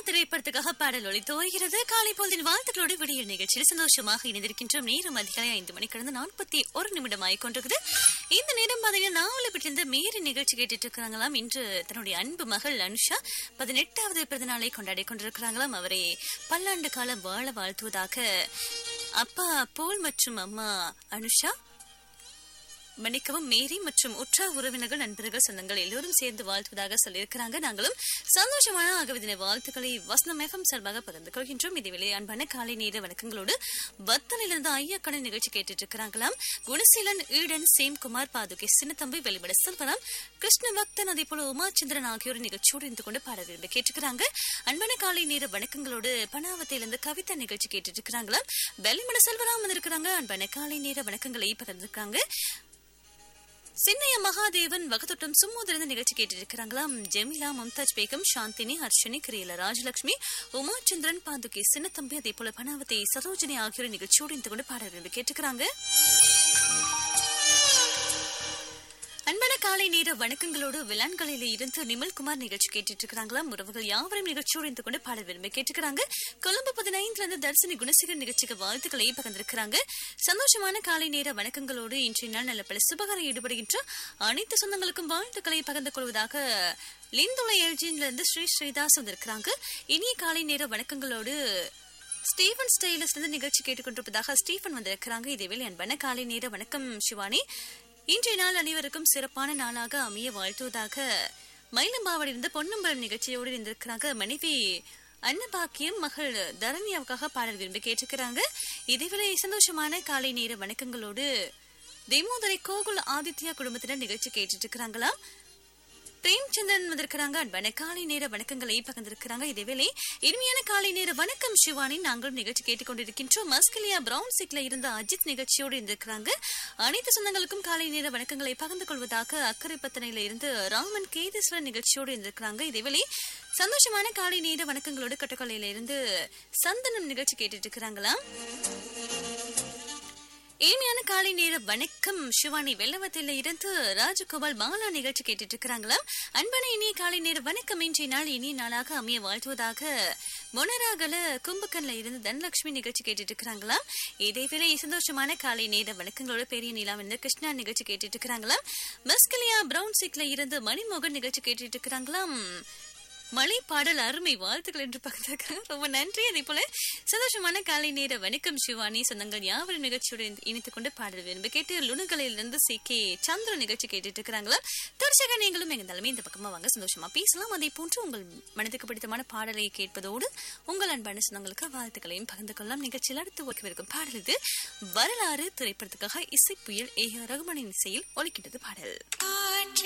திரைப்படத்துக்காக பாடல் ஒளி துவகிறது காலை பொழுதின் வாழ்த்துக்களோடு விடியல் நிகழ்ச்சியில் சந்தோஷமாக இணைந்திருக்கின்றோம் நேரம் அதிகாலை ஐந்து மணி கடந்து நாற்பத்தி ஒரு நிமிடம் ஆகிக்கொண்டிருக்குது இந்த நேரம் பாத்தீங்கன்னா நாலு பிடிந்த மீறி நிகழ்ச்சி கேட்டுட்டு இருக்கிறாங்களாம் இன்று தன்னுடைய அன்பு மகள் அனுஷா பதினெட்டாவது பிறந்த நாளை கொண்டாடி கொண்டிருக்கிறாங்களாம் அவரை பல்லாண்டு காலம் வாழ வாழ்த்துவதாக அப்பா போல் மற்றும் அம்மா அனுஷா மன்னிக்கவும் மேரி மற்றும் உற்ற உறவினர்கள் நண்பர்கள் சொந்தங்கள் எல்லோரும் சேர்ந்து வாழ்த்துவதாக சொல்லியிருக்கிறாங்க நாங்களும் சந்தோஷமான ஆகவே தின வாழ்த்துக்களை வசனம் எஃப்எம் சார்பாக பகிர்ந்து கொள்கின்றோம் இதுவேளை அன்பான காலை நேர வணக்கங்களோடு பத்தனிலிருந்து ஐயாக்கடை நிகழ்ச்சி கேட்டுட்டு இருக்கிறாங்களாம் குணசீலன் ஈடன் சேம்குமார் பாதுகை சின்னத்தம்பி வெளிப்பட செல்வராம் கிருஷ்ண பக்தன் அதே போல உமாச்சந்திரன் ஆகியோர் நிகழ்ச்சியோடு இருந்து கொண்டு பாட விரும்பி கேட்டுக்கிறாங்க அன்பான காலை நேர வணக்கங்களோடு பனாவத்திலிருந்து கவிதா நிகழ்ச்சி கேட்டுட்டு இருக்கிறாங்களாம் வெளிமட செல்வராம் வந்திருக்கிறாங்க அன்பான காலை நேர வணக்கங்களை பகிர்ந்திருக்காங்க சின்னைய மகாதேவன் வகத்தொட்டம் சும்மோதிருந்த நிகழ்ச்சி கேட்டிருக்கிறாங்களாம் ஜெமிலா மும்தாஜ் பேகம் சாந்தினி ஹர்ஷினி கிரியல ராஜலட்சுமி உமாச்சந்திரன் பாந்துகி சின்னத்தம்பி அதே போல பனாவதி சரோஜினி ஆகியோர் நிகழ்ச்சியோடு இருந்து கொண்டு பாட விரும்பி கேட்டுக்கிறாங்க அன்பான காலை நேர வணக்கங்களோடு விலான்களில இருந்து நிமல்குமார் நிகழ்ச்சி கேட்டுட்டு இருக்கிறாங்களாம் உறவுகள் யாவரும் நிகழ்ச்சியோடு இருந்து கொண்டு பாட விரும்பி கேட்டுக்கிறாங்க கொழும்பு பதினைந்துல இருந்து தர்சினி குணசேகர் நிகழ்ச்சிக்கு வாழ்த்துக்களை பகிர்ந்திருக்கிறாங்க சந்தோஷமான காலை நேர வணக்கங்களோடு இன்றைய நாள் நல்ல பல சுபகாரம் ஈடுபடுகின்ற அனைத்து சொந்தங்களுக்கும் வாழ்த்துக்களை பகிர்ந்து கொள்வதாக லிந்துளை எல்ஜின்ல இருந்து ஸ்ரீ ஸ்ரீதாஸ் வந்திருக்கிறாங்க இனிய காலை நேர வணக்கங்களோடு ஸ்டீஃபன் ஸ்டைலஸ் இருந்து நிகழ்ச்சி கேட்டுக்கொண்டிருப்பதாக ஸ்டீஃபன் வந்திருக்கிறாங்க இதேவேளை அன்பான காலை நேர வணக்கம் சிவானி இன்றைய நாள் அனைவருக்கும் சிறப்பான நாளாக அமைய வாழ்த்துவதாக மயிலம்பாவடியிலிருந்து பொன்னம்பலம் நிகழ்ச்சியோடு இருந்திருக்கிறாங்க மனைவி அன்னபாக்கியம் மகள் தரணியாவுக்காக பாடல் விரும்பி கேட்டுக்கிறாங்க இதேவேளை சந்தோஷமான காலை நேர வணக்கங்களோடு தெமோதரை கோகுல் ஆதித்யா குடும்பத்தினர் நிகழ்ச்சி கேட்டுட்டு இருக்கிறாங்களாம் பிரேம்சந்திரன் வந்திருக்கிறாங்க அன்பான காலை நேர வணக்கங்களை பகிர்ந்திருக்கிறாங்க இதேவேளை இனிமையான காலை நேர வணக்கம் சிவானி நாங்களும் நிகழ்ச்சி கேட்டுக்கொண்டிருக்கின்றோம் மஸ்கலியா பிரவுன் சீட்ல இருந்த அஜித் நிகழ்ச்சியோடு இருந்திருக்கிறாங்க அனைத்து சொந்தங்களுக்கும் காலை நேர வணக்கங்களை பகிர்ந்து கொள்வதாக அக்கறை பத்தனையில இருந்து ராமன் கேதீஸ்வரன் நிகழ்ச்சியோடு இருந்திருக்கிறாங்க இதேவேளை சந்தோஷமான காலை நேர வணக்கங்களோடு கட்டக்கொலையில இருந்து சந்தனம் நிகழ்ச்சி கேட்டுட்டு இருக்கிறாங்களாம் இனிமையான காலை நேர வணக்கம் சிவானி வெள்ளவத்தில இருந்து ராஜகோபால் பாலா நிகழ்ச்சி கேட்டுட்டு இருக்கிறாங்களாம் அன்பான இனிய காலை நேர வணக்கம் இன்றைய நாள் இனிய நாளாக அமைய வாழ்த்துவதாக மொனராகல கும்பகன்ல இருந்து தனலட்சுமி நிகழ்ச்சி கேட்டுட்டு இருக்கிறாங்களாம் இதேவேளை சந்தோஷமான காலை நேர வணக்கங்களோட பெரிய நிலாம் இருந்து கிருஷ்ணா நிகழ்ச்சி கேட்டுட்டு இருக்கிறாங்களாம் மஸ்கலியா பிரவுன் சீக்ல இருந்து மணிமோகன் நிகழ்ச்சி கேட்டுட்டு இருக்கிறாங்களாம் மழை பாடல் அருமை வாழ்த்துக்கள் என்று பகிர்ந்திருக்கிறேன் ரொம்ப நன்றி அதே போல சந்தோஷமான காலை நேர வணக்கம் சிவானி சொந்தங்கள் யாவரும் நிகழ்ச்சியோடு இணைத்துக் கொண்டு பாடல் விரும்பி கேட்டு லுணுகலையிலிருந்து சி கே சந்திர நிகழ்ச்சி கேட்டுட்டு இருக்கிறாங்களா தொடர்ச்சியாக நீங்களும் எங்க தலைமை இந்த பக்கமா வாங்க சந்தோஷமா பேசலாம் அதே போன்று உங்கள் மனதுக்கு பிடித்தமான பாடலை கேட்பதோடு உங்கள் அன்பான சொந்தங்களுக்கு வாழ்த்துக்களையும் பகிர்ந்து கொள்ளலாம் நிகழ்ச்சியில் அடுத்து ஒழிக்கவிருக்கும் பாடல் இது வரலாறு திரைப்படத்துக்காக இசை புயல் ஏ ஆர் ரகுமானின் இசையில் ஒலிக்கின்றது பாடல்